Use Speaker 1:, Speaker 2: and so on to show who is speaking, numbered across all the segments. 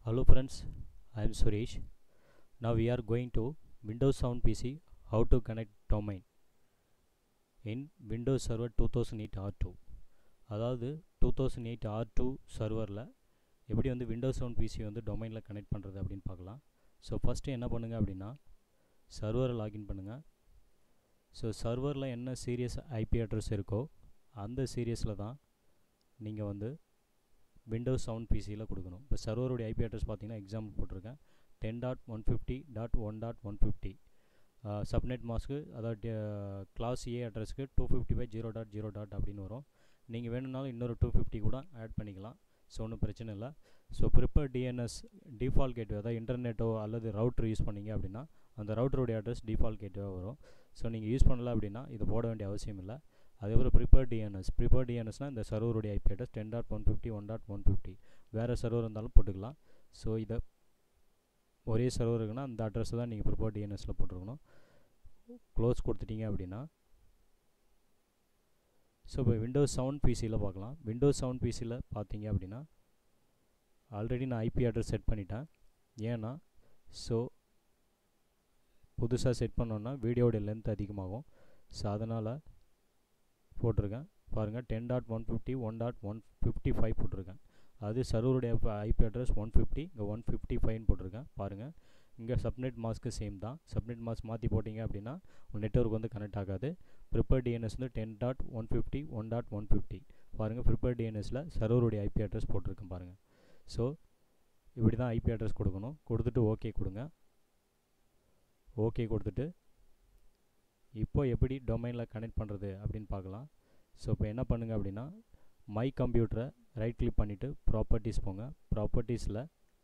Speaker 1: Hello friends, I am Suresh. Now we are going to Windows 7 PC how to connect domain in Windows Server 2008 R2 அதாவது 2008 R2 சர்வரில் எப்படி வந்து Windows seven PC வந்து டொமைனில் connect பண்ணுறது அப்படின்னு பார்க்கலாம் ஸோ ஃபஸ்ட்டு என்ன பண்ணுங்கள் அப்படின்னா சர்வரை லாகின் பண்ணுங்கள் ஸோ சர்வரில் என்ன சீரியஸ் ஐபி அட்ரஸ் இருக்கோ அந்த சீரியஸில் தான் நீங்கள் வந்து விண்டோஸ் செவன் பிசியில் கொடுக்கணும் இப்போ சர்வருடைய ஐபி அட்ரஸ் பார்த்தீங்கன்னா எக்ஸாம்பிள் போட்டிருக்கேன் ten dot one fifty dot one dot one fifty subnet மாஸ்க்கு அதாவது கிளாஸ் ஏ அட்ரஸ்க்கு two fifty five zero dot zero dot அப்படின்னு வரும் நீங்கள் வேணும்னாலும் இன்னொரு டூ ஃபிஃப்டி கூட ஆட் பண்ணிக்கலாம் ஸோ ஒன்றும் பிரச்சனை இல்லை so preferred DNS default gateway அதாவது இன்டர்நெட்டோ அல்லது ரவுட்ரு யூஸ் பண்ணீங்க அப்படின்னா அந்த ரவுட்டருடைய அட்ரஸ் டிஃபால்ட் கேட்வே வரும் ஸோ நீங்கள் யூஸ் பண்ணல அப்படின்னா இது போட வேண்டிய அவசியம் இல்லை அதேபோல் ப்ரிப்பர் டிஎன்எஸ் ப்ரிப்பர் டிஎன்எஸ்னால் இந்த சர்வருடைய IP address ten dot one fifty one dot one fifty வேறு சர்வர் இருந்தாலும் போட்டுக்கலாம் ஸோ இதை ஒரே சர்வர் இருக்குன்னா அந்த அட்ரஸ் தான் நீங்கள் ப்ரிப்பர் டிஎன்எஸில் போட்டிருக்கணும் க்ளோஸ் கொடுத்துட்டீங்க அப்படின்னா ஸோ இப்போ விண்டோஸ் செவன் பிசியில் பார்க்கலாம் விண்டோஸ் செவன் பிசியில் பார்த்தீங்க அப்படின்னா ஆல்ரெடி நான் ஐபி அட்ரஸ் செட் பண்ணிட்டேன் ஏன்னா ஸோ புதுசாக செட் பண்ணோன்னா வீடியோடைய லென்த் அதிகமாகும் ஸோ அதனால் போட்டிருக்கேன் பாருங்கள் ten dot one fifty one dot one fifty five போட்டிருக்கேன் அது சர்வருடைய ஐபி அட்ரஸ் ஒன் ஃபிஃப்டி இங்கே ஒன் ஃபிஃப்டி ஃபைவ்னு போட்டிருக்கேன் பாருங்கள் இங்கே சப்நெட் மாஸ்க்கு சேம் தான் சப்நெட் மாஸ்க் மாற்றி போட்டிங்க அப்படின்னா நெட்ஒர்க் வந்து கனெக்ட் ஆகாது ப்ரிப்பர் டிஎன்எஸ் வந்து ten dot one fifty one dot one fifty பாருங்கள் ப்ரிப்பர் டிஎன்எஸில் சர்வருடைய ஐபி அட்ரஸ் போட்டிருக்கேன் பாருங்கள் ஸோ இப்படி தான் ஐபி அட்ரஸ் கொடுக்கணும் கொடுத்துட்டு ஓகே கொடுங்க ஓகே கொடுத்துட்டு இப்போ எப்படி டொமைனில் கனெக்ட் பண்ணுறது அப்படின்னு பார்க்கலாம் ஸோ இப்போ என்ன பண்ணுங்கள் அப்படின்னா மை கம்ப்யூட்டரை ரைட் கிளிக் பண்ணிவிட்டு ப்ராப்பர்ட்டிஸ் போங்க ப்ராப்பர்ட்டிஸில்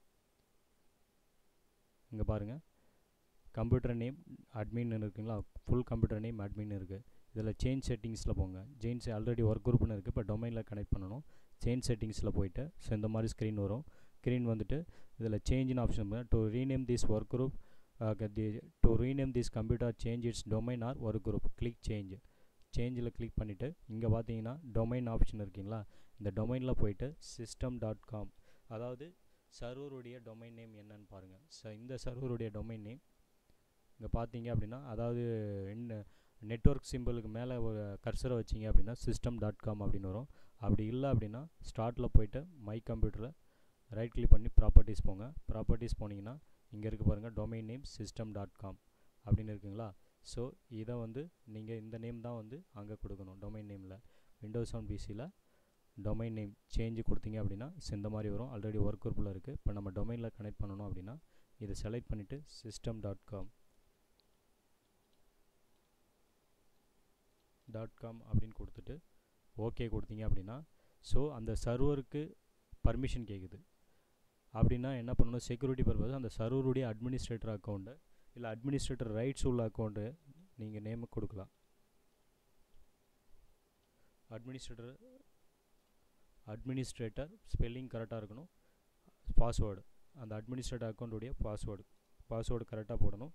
Speaker 1: இங்கே பாருங்கள் கம்ப்யூட்டர் நேம் அட்மின் இருக்குங்களா ஃபுல் கம்ப்யூட்டர் நேம் அட்மின் இருக்குது இதில் சேஞ்ச் செட்டிங்ஸில் போங்க சேஞ்ச் ஆல்ரெடி ஒர்க் குரூப்னு இருக்குது இப்போ டொமைனில் கனெக்ட் பண்ணணும் சேஞ்ச் செட்டிங்ஸில் போயிட்டு ஸோ இந்த மாதிரி ஸ்க்ரீன் வரும் ஸ்க்ரீன் வந்துட்டு இதில் சேஞ்சின் option to rename this workgroup the to rename this computer change its domain or workgroup click change சேஞ்சில் கிளிக் பண்ணிவிட்டு இங்கே பார்த்தீங்கன்னா டொமைன் ஆப்ஷன் இருக்கீங்களா இந்த டொமைனில் போயிட்டு சிஸ்டம் டாட் காம் அதாவது சர்வருடைய டொமைன் நேம் என்னன்னு பாருங்கள் ஸோ இந்த சர்வருடைய டொமைன் நேம் இங்கே பார்த்தீங்க அப்படின்னா அதாவது நெட்ஒர்க் சிம்பிளுக்கு மேலே ஒரு கர்சரை வச்சிங்க அப்படின்னா சிஸ்டம் டாட் காம் அப்படின்னு வரும் அப்படி இல்லை அப்படின்னா ஸ்டார்ட்டில் போயிட்டு மை கம்ப்யூட்டரில் ரைட் கிளிக் பண்ணி ப்ராப்பர்ட்டிஸ் போங்க ப்ராப்பர்ட்டிஸ் போனீங்கன்னா இங்கே இருக்க பாருங்கள் domain name system dot com அப்படின்னு இருக்குங்களா ஸோ இதை வந்து நீங்கள் இந்த நேம் தான் வந்து அங்கே கொடுக்கணும் டொமைன் நேமில் விண்டோஸ் செவன் பிசியில் டொமைன் நேம் சேஞ்சு கொடுத்தீங்க அப்படின்னா இந்த மாதிரி வரும் ஆல்ரெடி ஒர்க் குரூப்பில் இருக்குது இப்போ நம்ம டொமைனில் கனெக்ட் பண்ணணும் அப்படின்னா இதை செலக்ட் பண்ணிவிட்டு system dot com dot com அப்படின்னு கொடுத்துட்டு ஓகே கொடுத்தீங்க அப்படின்னா ஸோ அந்த சர்வருக்கு பர்மிஷன் கேட்குது அப்படின்னா என்ன பண்ணணும் செக்யூரிட்டி பர்பஸ் அந்த சர்வருடைய அட்மினிஸ்ட்ரேட்டர் அக்கௌண்ட்டு இல்லை அட்மினிஸ்ட்ரேட்டர் ரைட்ஸ் உள்ள அக்கௌண்ட்டு நீங்கள் நேமு கொடுக்கலாம் அட்மினிஸ்ட்ரேட்டர் அட்மினிஸ்ட்ரேட்டர் ஸ்பெல்லிங் கரெக்டாக இருக்கணும் பாஸ்வேர்டு அந்த அட்மினிஸ்ட்ரேட்டர் அக்கௌண்ட்டுடைய பாஸ்வேர்டு பாஸ்வேர்டு கரெக்டாக போடணும்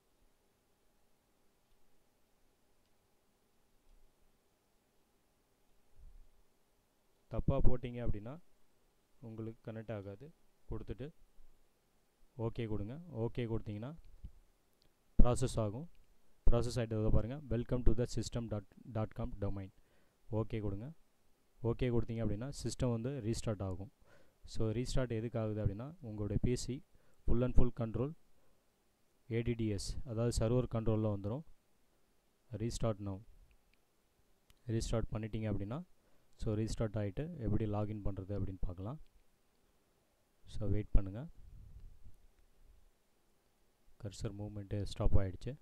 Speaker 1: தப்பாக போட்டிங்க அப்படின்னா உங்களுக்கு கனெக்ட் ஆகாது கொடுத்துட்டு ஓகே கொடுங்க ஓகே கொடுத்தீங்கன்னா ப்ராசஸ் ஆகும் ப்ராசஸ் ஆகிட்டு பாருங்கள் welcome to the system dot dot com domain okay கொடுங்க ஓகே கொடுத்தீங்க அப்படின்னா சிஸ்டம் வந்து ரீஸ்டார்ட் ஆகும் ஸோ ரீஸ்டார்ட் எதுக்கு ஆகுது அப்படின்னா உங்களுடைய PC full and full control ADDS அதாவது சர்வர் கண்ட்ரோலில் வந்துடும் ரீஸ்டார்ட் நோ ரீஸ்டார்ட் பண்ணிட்டீங்க அப்படின்னா ஸோ ரீஸ்டார்ட் ஆகிட்டு எப்படி லாகின் பண்ணுறது அப்படின்னு பார்க்கலாம் ஸோ வெயிட் பண்ணுங்கள் கர்சர் மூவ்மெண்ட்டு ஸ்டாப் ஆகிடுச்சு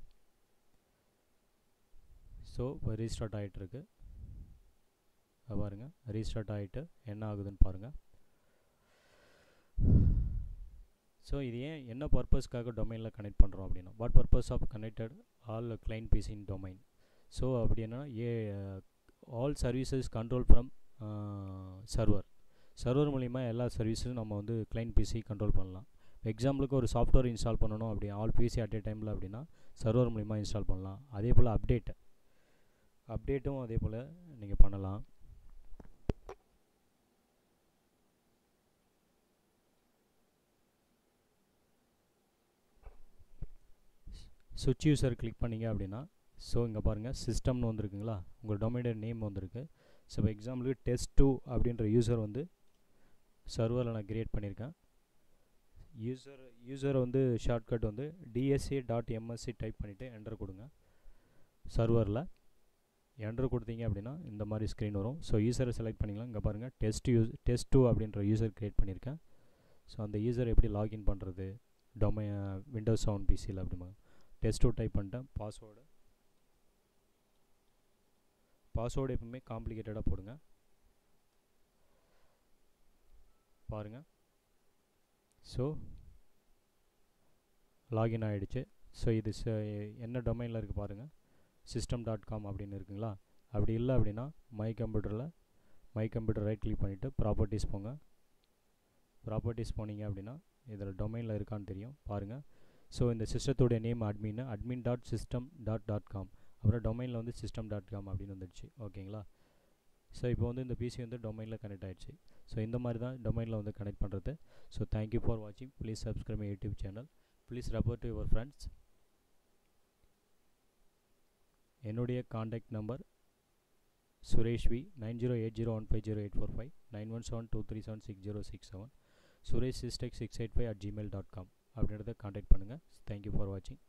Speaker 1: ஸோ இப்போ ரீஸ்டார்ட் ஆகிட்டுருக்கு பாருங்கள் ரீஸ்டார்ட் ஆகிட்டு என்ன ஆகுதுன்னு பாருங்கள் ஸோ இது ஏன் என்ன பர்பஸ்க்காக டொமைனில் கனெக்ட் பண்ணுறோம் அப்படின்னா what purpose of connected all client PC in domain so அப்படி என்னன்னா a all services control from server server மூலிமா எல்லா சர்வீஸும் நம்ம வந்து கிளைண்ட் பிசி கண்ட்ரோல் பண்ணலாம் எக்ஸாம்பிளுக்கு ஒரு சாஃப்ட்வேர் இன்ஸ்டால் பண்ணணும் அப்படி ஆல் பிசி அட் ஏ டைமில் அப்படின்னா சர்வர் மூலிமா இன்ஸ்டால் பண்ணலாம் அதே போல் அப்டேட் அப்டேட்டும் அதே போல் நீங்கள் பண்ணலாம் சுவிட்ச் யூசர் கிளிக் பண்ணிங்க அப்படின்னா ஸோ இங்கே பாருங்கள் சிஸ்டம்னு வந்திருக்குங்களா உங்கள் டொமைனோட நேம் வந்திருக்கு ஸோ இப்போ எக்ஸாம்பிளுக்கு டெஸ்ட் டூ அப்படின்ற யூசர் வந்து சர்வரில் நான் க்ரியேட் பண்ணியிருக்கேன் யூசர் யூசர் வந்து ஷார்ட்கட் வந்து டிஎஸ்சி டாட் எம்எஸ்சி டைப் பண்ணிவிட்டு என்டர் கொடுங்க சர்வரில் என்டர் கொடுத்தீங்க அப்படின்னா இந்த மாதிரி ஸ்க்ரீன் வரும் ஸோ யூசரை செலக்ட் பண்ணிக்கலாம் இங்கே பாருங்கள் டெஸ்ட் யூஸ் டெஸ்ட் டூ அப்படின்ற யூசர் க்ரியேட் பண்ணியிருக்கேன் ஸோ அந்த யூசர் எப்படி லாகின் பண்ணுறது டொமை விண்டோஸ் செவன் பிசியில் அப்படிமா டெஸ்ட் டூ டைப் பண்ணிட்டேன் பாஸ்வேர்டு பாஸ்வேர்டு எப்பவுமே காம்ப்ளிகேட்டடாக போடுங்க பாருங்கள் ஸோ லாகின் ஆகிடுச்சு ஸோ இது என்ன டொமைனில் இருக்குது பாருங்கள் சிஸ்டம் டாட் காம் அப்படின்னு இருக்குங்களா அப்படி இல்லை அப்படின்னா மை கம்ப்யூட்டரில் மை கம்ப்யூட்டர் ரைட் கிளிக் பண்ணிவிட்டு ப்ராப்பர்ட்டிஸ் போங்க ப்ராப்பர்ட்டிஸ் போனீங்க அப்படின்னா இதில் டொமைனில் இருக்கான்னு தெரியும் பாருங்கள் ஸோ இந்த சிஸ்டத்தோடைய name admin admin dot system dot dot com அப்புறம் டொமைனில் வந்து சிஸ்டம் டாட் காம் அப்படின்னு வந்துடுச்சு ஓகேங்களா ஸோ இப்போ வந்து இந்த பிசி வந்து டொமைனில் கனெக்ட் ஆகிடுச்சு ஸோ இந்த மாதிரி தான் டொமைனில் வந்து கனெக்ட் பண்ணுறது ஸோ தேங்க்யூ ஃபார் வாட்சிங் please subscribe my YouTube channel please refer to your friends என்னுடைய contact number Suresh V nine zero eight zero one five zero eight four five nine one seven two three seven six zero six seven Suresh Systech six eight five at Gmail dot com அப்படின்றத contact பண்ணுங்கள் thank you for வாட்சிங்